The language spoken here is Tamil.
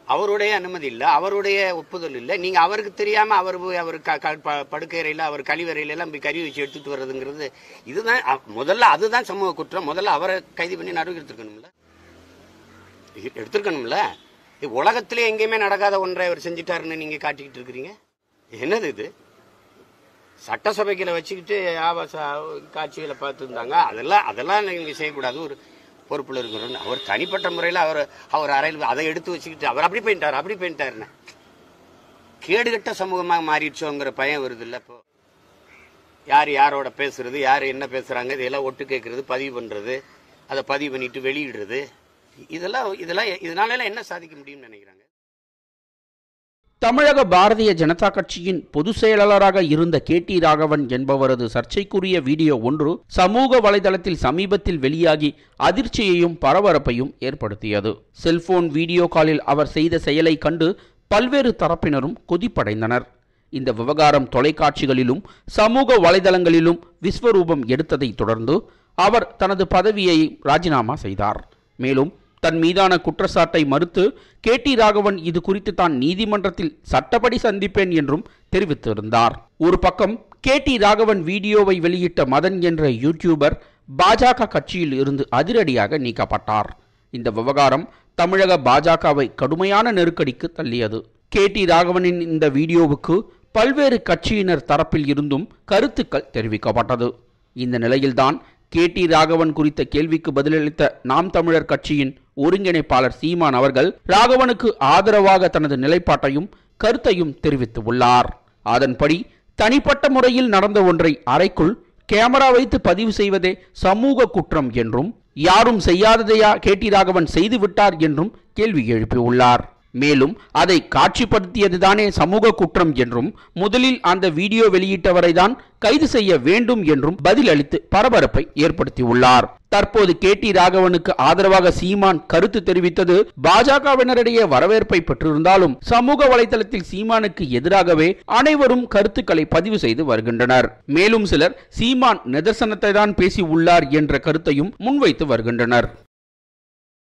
அவருடைய அனுமதி இல்ல அவருடைய ஒப்புதல் இல்ல நீங்க அவருக்கு தெரியாம அவர் போய் அவர் க- க- ப- படுக்கையறையில அவர் கழிவறையில எல்லாம் போய் கறி வச்சு எடுத்துட்டு வர்றதுங்கிறது இதுதான் அ- முதல்ல அதுதான் சமூக குற்றம் முதல்ல அவரை கைது பண்ணி நடுவு எடுத்துருக்கணும்ல எ- எடுத்திருக்கணும்ல இது உலகத்திலே எங்கேயுமே நடக்காத ஒன்றை அவர் செஞ்சிட்டாருன்னு நீங்க காட்டிக்கிட்டு இருக்கிறீங்க என்னது இது சட்டசபைகளை வச்சுக்கிட்டு ஆபாச காட்சிகளை பார்த்துருந்தாங்க அதெல்லாம் அதெல்லாம் நீங்க செய்யக்கூடாது ஒரு பொறுப்புல இருக்கிறோம் அவர் தனிப்பட்ட முறையில் அவர் அவர் அறையில் அதை எடுத்து வச்சுக்கிட்டு அவர் அப்படி போயிட்டார் அப்படி போயிட்டாருன்னு கேடுகட்ட சமூகமாக மாறிடுச்சோங்கிற பயம் வருது இல்ல இப்போ யார் யாரோட பேசுறது யார் என்ன பேசுறாங்க இதெல்லாம் ஒட்டு கேட்கறது பதிவு பண்றது அதை பதிவு பண்ணிட்டு வெளியிடுறது இதெல்லாம் இதெல்லாம் இதனால எல்லாம் என்ன சாதிக்க முடியும்னு நினைக்கிறாங்க தமிழக பாரதிய ஜனதா கட்சியின் பொதுச் செயலாளராக இருந்த கே டி ராகவன் என்பவரது சர்ச்சைக்குரிய வீடியோ ஒன்று சமூக வலைதளத்தில் சமீபத்தில் வெளியாகி அதிர்ச்சியையும் பரபரப்பையும் ஏற்படுத்தியது செல்போன் வீடியோ காலில் அவர் செய்த செயலை கண்டு பல்வேறு தரப்பினரும் கொதிப்படைந்தனர் இந்த விவகாரம் தொலைக்காட்சிகளிலும் சமூக வலைதளங்களிலும் விஸ்வரூபம் எடுத்ததைத் தொடர்ந்து அவர் தனது பதவியை ராஜினாமா செய்தார் மேலும் தன் மீதான குற்றச்சாட்டை மறுத்து கே டி ராகவன் இது குறித்து தான் நீதிமன்றத்தில் சட்டப்படி சந்திப்பேன் என்றும் தெரிவித்திருந்தார் ஒரு பக்கம் கே டி ராகவன் வீடியோவை வெளியிட்ட மதன் என்ற யூடியூபர் பாஜக கட்சியில் இருந்து அதிரடியாக நீக்கப்பட்டார் இந்த விவகாரம் தமிழக பாஜகவை கடுமையான நெருக்கடிக்கு தள்ளியது கே டி ராகவனின் இந்த வீடியோவுக்கு பல்வேறு கட்சியினர் தரப்பில் இருந்தும் கருத்துக்கள் தெரிவிக்கப்பட்டது இந்த நிலையில்தான் கே டி ராகவன் குறித்த கேள்விக்கு பதிலளித்த நாம் தமிழர் கட்சியின் ஒருங்கிணைப்பாளர் சீமான் அவர்கள் ராகவனுக்கு ஆதரவாக தனது நிலைப்பாட்டையும் கருத்தையும் தெரிவித்து உள்ளார் அதன்படி தனிப்பட்ட முறையில் நடந்த ஒன்றை அறைக்குள் கேமரா வைத்து பதிவு செய்வதே சமூக குற்றம் என்றும் யாரும் செய்யாததையா கே டி ராகவன் செய்து விட்டார் என்றும் கேள்வி எழுப்பியுள்ளார் மேலும் அதை காட்சிப்படுத்தியதுதானே சமூக குற்றம் என்றும் முதலில் அந்த வீடியோ வெளியிட்டவரை தான் கைது செய்ய வேண்டும் என்றும் பதிலளித்து பரபரப்பை ஏற்படுத்தியுள்ளார் தற்போது கே டி ராகவனுக்கு ஆதரவாக சீமான் கருத்து தெரிவித்தது பாஜகவினரிடையே வரவேற்பை பெற்றிருந்தாலும் சமூக வலைதளத்தில் சீமானுக்கு எதிராகவே அனைவரும் கருத்துக்களை பதிவு செய்து வருகின்றனர் மேலும் சிலர் சீமான் நிதர்சனத்தை தான் பேசி உள்ளார் என்ற கருத்தையும் முன்வைத்து வருகின்றனர்